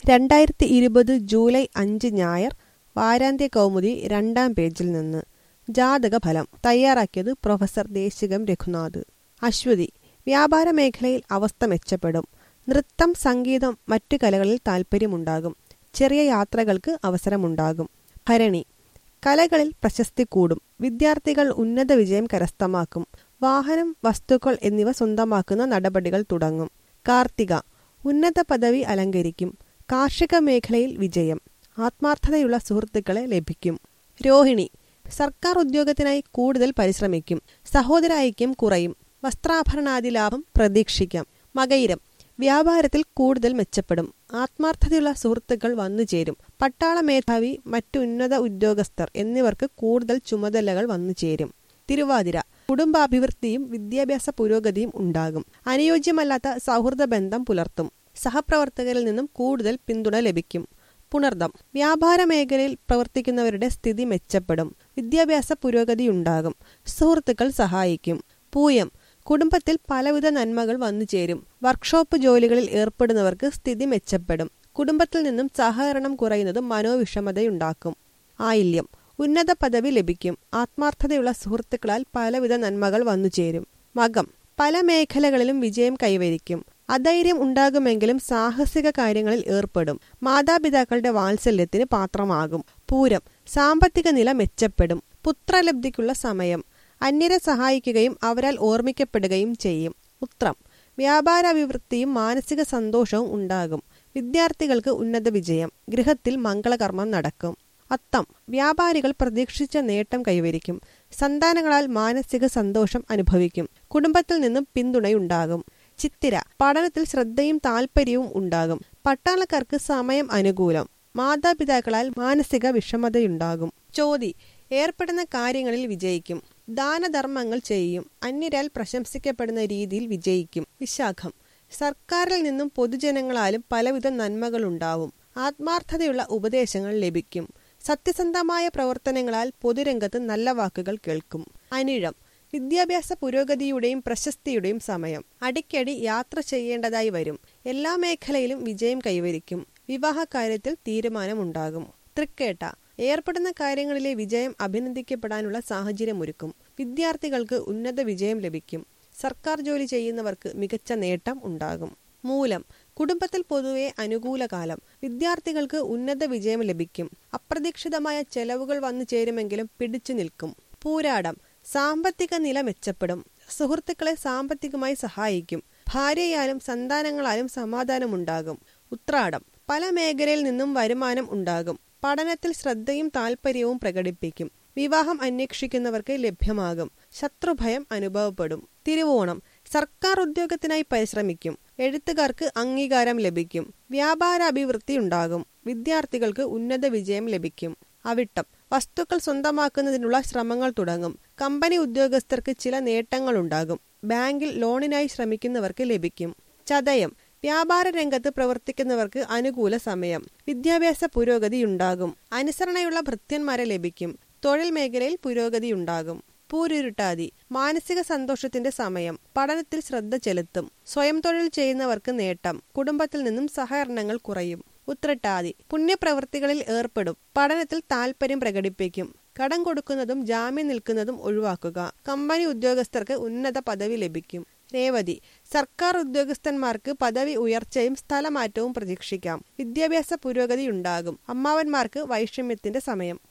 രണ്ടായിരത്തി ഇരുപത് ജൂലൈ അഞ്ച് ഞായർ വാരാന്ത്യ കൗമുദി രണ്ടാം പേജിൽ നിന്ന് ജാതക ഫലം തയ്യാറാക്കിയത് പ്രൊഫസർ ദേശികം രഘുനാഥ് അശ്വതി വ്യാപാര മേഖലയിൽ അവസ്ഥ മെച്ചപ്പെടും നൃത്തം സംഗീതം മറ്റു കലകളിൽ താൽപ്പര്യമുണ്ടാകും ചെറിയ യാത്രകൾക്ക് അവസരമുണ്ടാകും ഭരണി കലകളിൽ പ്രശസ്തി കൂടും വിദ്യാർത്ഥികൾ ഉന്നത വിജയം കരസ്ഥമാക്കും വാഹനം വസ്തുക്കൾ എന്നിവ സ്വന്തമാക്കുന്ന നടപടികൾ തുടങ്ങും കാർത്തിക ഉന്നത പദവി അലങ്കരിക്കും കാർഷിക മേഖലയിൽ വിജയം ആത്മാർത്ഥതയുള്ള സുഹൃത്തുക്കളെ ലഭിക്കും രോഹിണി സർക്കാർ ഉദ്യോഗത്തിനായി കൂടുതൽ പരിശ്രമിക്കും സഹോദര ഐക്യം കുറയും വസ്ത്രാഭരണാദി ലാഭം പ്രതീക്ഷിക്കാം മകയിരം വ്യാപാരത്തിൽ കൂടുതൽ മെച്ചപ്പെടും ആത്മാർത്ഥതയുള്ള സുഹൃത്തുക്കൾ വന്നുചേരും പട്ടാള മേധാവി മറ്റു ഉന്നത ഉദ്യോഗസ്ഥർ എന്നിവർക്ക് കൂടുതൽ ചുമതലകൾ വന്നുചേരും തിരുവാതിര കുടുംബാഭിവൃദ്ധിയും വിദ്യാഭ്യാസ പുരോഗതിയും ഉണ്ടാകും അനുയോജ്യമല്ലാത്ത സൗഹൃദ ബന്ധം പുലർത്തും സഹപ്രവർത്തകരിൽ നിന്നും കൂടുതൽ പിന്തുണ ലഭിക്കും പുണർദം വ്യാപാര മേഖലയിൽ പ്രവർത്തിക്കുന്നവരുടെ സ്ഥിതി മെച്ചപ്പെടും വിദ്യാഭ്യാസ പുരോഗതിയുണ്ടാകും സുഹൃത്തുക്കൾ സഹായിക്കും പൂയം കുടുംബത്തിൽ പലവിധ നന്മകൾ വന്നുചേരും വർക്ക്ഷോപ്പ് ജോലികളിൽ ഏർപ്പെടുന്നവർക്ക് സ്ഥിതി മെച്ചപ്പെടും കുടുംബത്തിൽ നിന്നും സഹകരണം കുറയുന്നത് മനോവിഷമതയുണ്ടാക്കും ആയില്യം ഉന്നത പദവി ലഭിക്കും ആത്മാർത്ഥതയുള്ള സുഹൃത്തുക്കളാൽ പലവിധ നന്മകൾ വന്നുചേരും മകം പല മേഖലകളിലും വിജയം കൈവരിക്കും അധൈര്യം ഉണ്ടാകുമെങ്കിലും സാഹസിക കാര്യങ്ങളിൽ ഏർപ്പെടും മാതാപിതാക്കളുടെ വാത്സല്യത്തിന് പാത്രമാകും പൂരം സാമ്പത്തിക നില മെച്ചപ്പെടും പുത്രലബ്ധിക്കുള്ള സമയം അന്യരെ സഹായിക്കുകയും അവരാൽ ഓർമ്മിക്കപ്പെടുകയും ചെയ്യും ഉത്രം വ്യാപാരാഭിവൃദ്ധിയും മാനസിക സന്തോഷവും ഉണ്ടാകും വിദ്യാർത്ഥികൾക്ക് ഉന്നത വിജയം ഗൃഹത്തിൽ മംഗളകർമ്മം നടക്കും അത്തം വ്യാപാരികൾ പ്രതീക്ഷിച്ച നേട്ടം കൈവരിക്കും സന്താനങ്ങളാൽ മാനസിക സന്തോഷം അനുഭവിക്കും കുടുംബത്തിൽ നിന്നും പിന്തുണയുണ്ടാകും ചിത്തിര പഠനത്തിൽ ശ്രദ്ധയും താല്പര്യവും ഉണ്ടാകും പട്ടാളക്കാർക്ക് സമയം അനുകൂലം മാതാപിതാക്കളാൽ മാനസിക വിഷമതയുണ്ടാകും ചോതി ഏർപ്പെടുന്ന കാര്യങ്ങളിൽ വിജയിക്കും ദാനധർമ്മങ്ങൾ ചെയ്യും അന്യരാൽ പ്രശംസിക്കപ്പെടുന്ന രീതിയിൽ വിജയിക്കും വിശാഖം സർക്കാരിൽ നിന്നും പൊതുജനങ്ങളാലും പലവിധ നന്മകളുണ്ടാവും ആത്മാർത്ഥതയുള്ള ഉപദേശങ്ങൾ ലഭിക്കും സത്യസന്ധമായ പ്രവർത്തനങ്ങളാൽ പൊതുരംഗത്ത് നല്ല വാക്കുകൾ കേൾക്കും അനിഴം വിദ്യാഭ്യാസ പുരോഗതിയുടെയും പ്രശസ്തിയുടെയും സമയം അടിക്കടി യാത്ര ചെയ്യേണ്ടതായി വരും എല്ലാ മേഖലയിലും വിജയം കൈവരിക്കും വിവാഹകാര്യത്തിൽ തീരുമാനമുണ്ടാകും തൃക്കേട്ട ഏർപ്പെടുന്ന കാര്യങ്ങളിലെ വിജയം അഭിനന്ദിക്കപ്പെടാനുള്ള സാഹചര്യമൊരുക്കും വിദ്യാർത്ഥികൾക്ക് ഉന്നത വിജയം ലഭിക്കും സർക്കാർ ജോലി ചെയ്യുന്നവർക്ക് മികച്ച നേട്ടം ഉണ്ടാകും മൂലം കുടുംബത്തിൽ പൊതുവെ അനുകൂല കാലം വിദ്യാർത്ഥികൾക്ക് ഉന്നത വിജയം ലഭിക്കും അപ്രതീക്ഷിതമായ ചെലവുകൾ വന്നു ചേരുമെങ്കിലും പിടിച്ചു നിൽക്കും പൂരാടം സാമ്പത്തിക നില മെച്ചപ്പെടും സുഹൃത്തുക്കളെ സാമ്പത്തികമായി സഹായിക്കും ഭാര്യയാലും സന്താനങ്ങളാലും സമാധാനമുണ്ടാകും ഉത്രാടം പല മേഖലയിൽ നിന്നും വരുമാനം ഉണ്ടാകും പഠനത്തിൽ ശ്രദ്ധയും താല്പര്യവും പ്രകടിപ്പിക്കും വിവാഹം അന്വേഷിക്കുന്നവർക്ക് ലഭ്യമാകും ശത്രുഭയം അനുഭവപ്പെടും തിരുവോണം സർക്കാർ ഉദ്യോഗത്തിനായി പരിശ്രമിക്കും എഴുത്തുകാർക്ക് അംഗീകാരം ലഭിക്കും വ്യാപാര അഭിവൃദ്ധി ഉണ്ടാകും വിദ്യാർത്ഥികൾക്ക് ഉന്നത വിജയം ലഭിക്കും അവിട്ടം വസ്തുക്കൾ സ്വന്തമാക്കുന്നതിനുള്ള ശ്രമങ്ങൾ തുടങ്ങും കമ്പനി ഉദ്യോഗസ്ഥർക്ക് ചില നേട്ടങ്ങളുണ്ടാകും ബാങ്കിൽ ലോണിനായി ശ്രമിക്കുന്നവർക്ക് ലഭിക്കും ചതയം വ്യാപാര രംഗത്ത് പ്രവർത്തിക്കുന്നവർക്ക് അനുകൂല സമയം വിദ്യാഭ്യാസ പുരോഗതിയുണ്ടാകും അനുസരണയുള്ള ഭൃത്യന്മാരെ ലഭിക്കും തൊഴിൽ മേഖലയിൽ പുരോഗതിയുണ്ടാകും പൂരുരുട്ടാതി മാനസിക സന്തോഷത്തിന്റെ സമയം പഠനത്തിൽ ശ്രദ്ധ ചെലുത്തും സ്വയം തൊഴിൽ ചെയ്യുന്നവർക്ക് നേട്ടം കുടുംബത്തിൽ നിന്നും സഹകരണങ്ങൾ കുറയും ഉത്രട്ടാതി പുണ്യപ്രവൃത്തികളിൽ ഏർപ്പെടും പഠനത്തിൽ താല്പര്യം പ്രകടിപ്പിക്കും കടം കൊടുക്കുന്നതും ജാമ്യം നിൽക്കുന്നതും ഒഴിവാക്കുക കമ്പനി ഉദ്യോഗസ്ഥർക്ക് ഉന്നത പദവി ലഭിക്കും രേവതി സർക്കാർ ഉദ്യോഗസ്ഥന്മാർക്ക് പദവി ഉയർച്ചയും സ്ഥലമാറ്റവും പ്രതീക്ഷിക്കാം വിദ്യാഭ്യാസ പുരോഗതി ഉണ്ടാകും അമ്മാവന്മാർക്ക് വൈഷമ്യത്തിന്റെ സമയം